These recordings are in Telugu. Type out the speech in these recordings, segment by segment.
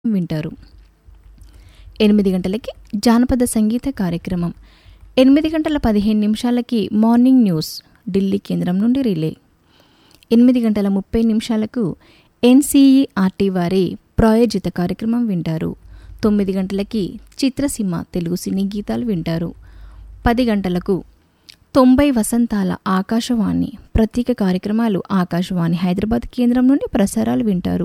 వింటారు ఎనిమిది గంటలకి జానపద సంగీత కార్యక్రమం ఎనిమిది గంటల పదిహేను నిమిషాలకి మార్నింగ్ న్యూస్ ఢిల్లీ కేంద్రం నుండి రిలే ఎనిమిది గంటల ముప్పై నిమిషాలకు ఎన్సీఈఆర్టీ వారి ప్రాయోజిత కార్యక్రమం వింటారు తొమ్మిది గంటలకి చిత్రసీమ తెలుగు సినీ గీతాలు వింటారు పది గంటలకు తొంభై వసంతాల ఆకాశవాణి ప్రత్యేక కార్యక్రమాలు ఆకాశవాణి హైదరాబాద్ కేంద్రం నుండి ప్రసారాలు వింటారు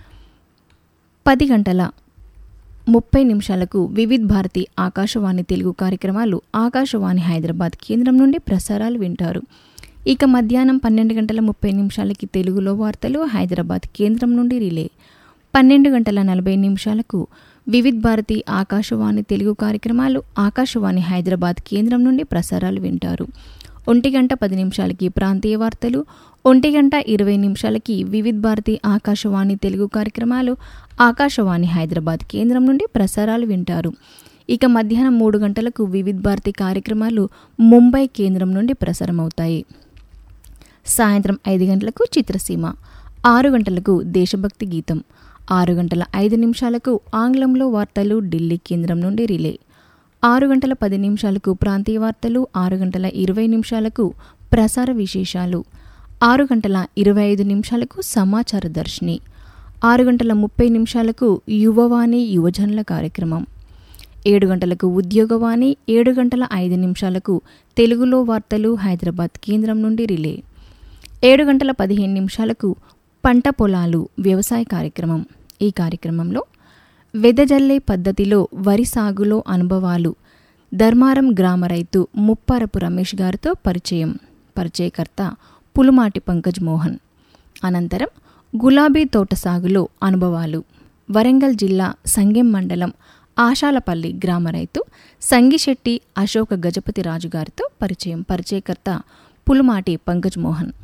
పది గంటల ముప్పై నిమిషాలకు వివిధ్ భారతి ఆకాశవాణి తెలుగు కార్యక్రమాలు ఆకాశవాణి హైదరాబాద్ కేంద్రం నుండి ప్రసారాలు వింటారు ఇక మధ్యాహ్నం పన్నెండు గంటల ముప్పై నిమిషాలకి తెలుగులో వార్తలు హైదరాబాద్ కేంద్రం నుండి రిలే పన్నెండు గంటల నలభై నిమిషాలకు వివిధ్ భారతి ఆకాశవాణి తెలుగు కార్యక్రమాలు ఆకాశవాణి హైదరాబాద్ కేంద్రం నుండి ప్రసారాలు వింటారు ఒంటి గంట పది నిమిషాలకి ప్రాంతీయ వార్తలు ఒంటి గంట ఇరవై నిమిషాలకి వివిధ్ భారతి ఆకాశవాణి తెలుగు కార్యక్రమాలు ఆకాశవాణి హైదరాబాద్ కేంద్రం నుండి ప్రసారాలు వింటారు ఇక మధ్యాహ్నం మూడు గంటలకు వివిధ్ భారతి కార్యక్రమాలు ముంబై కేంద్రం నుండి ప్రసారమవుతాయి సాయంత్రం ఐదు గంటలకు చిత్రసీమ ఆరు గంటలకు దేశభక్తి గీతం ఆరు గంటల ఐదు నిమిషాలకు ఆంగ్లంలో వార్తలు ఢిల్లీ కేంద్రం నుండి రిలే ఆరు గంటల పది నిమిషాలకు ప్రాంతీయ వార్తలు ఆరు గంటల ఇరవై నిమిషాలకు ప్రసార విశేషాలు ఆరు గంటల ఇరవై ఐదు నిమిషాలకు సమాచార దర్శిని ఆరు గంటల ముప్పై నిమిషాలకు యువవాణి యువజనుల కార్యక్రమం ఏడు గంటలకు ఉద్యోగవాణి ఏడు గంటల ఐదు నిమిషాలకు తెలుగులో వార్తలు హైదరాబాద్ కేంద్రం నుండి రిలే ఏడు గంటల పదిహేను నిమిషాలకు పంట పొలాలు వ్యవసాయ కార్యక్రమం ఈ కార్యక్రమంలో వెదజల్లే పద్ధతిలో వరి సాగులో అనుభవాలు ధర్మారం గ్రామ రైతు ముప్పారపు రమేష్ గారితో పరిచయం పరిచయకర్త పులుమాటి పంకజ్ మోహన్ అనంతరం గులాబీ తోట సాగులో అనుభవాలు వరంగల్ జిల్లా సంగెం మండలం ఆశాలపల్లి గ్రామ రైతు సంగిశెట్టి అశోక గజపతి రాజు గారితో పరిచయం పరిచయకర్త పులుమాటి పంకజ్ మోహన్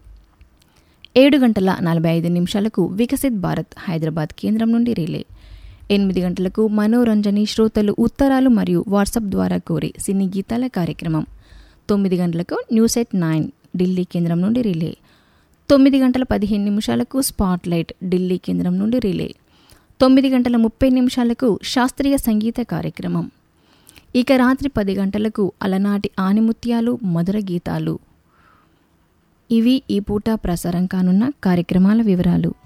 ఏడు గంటల నలభై ఐదు నిమిషాలకు వికసిత్ భారత్ హైదరాబాద్ కేంద్రం నుండి రిలే ఎనిమిది గంటలకు మనోరంజని శ్రోతలు ఉత్తరాలు మరియు వాట్సాప్ ద్వారా కోరే సినీ గీతాల కార్యక్రమం తొమ్మిది గంటలకు న్యూస్ ఎట్ నైన్ ఢిల్లీ కేంద్రం నుండి రిలే తొమ్మిది గంటల పదిహేను నిమిషాలకు స్పాట్ లైట్ ఢిల్లీ కేంద్రం నుండి రిలే తొమ్మిది గంటల ముప్పై నిమిషాలకు శాస్త్రీయ సంగీత కార్యక్రమం ఇక రాత్రి పది గంటలకు అలనాటి ఆనిముత్యాలు మధుర గీతాలు ఇవి ఈ పూట ప్రసారం కానున్న కార్యక్రమాల వివరాలు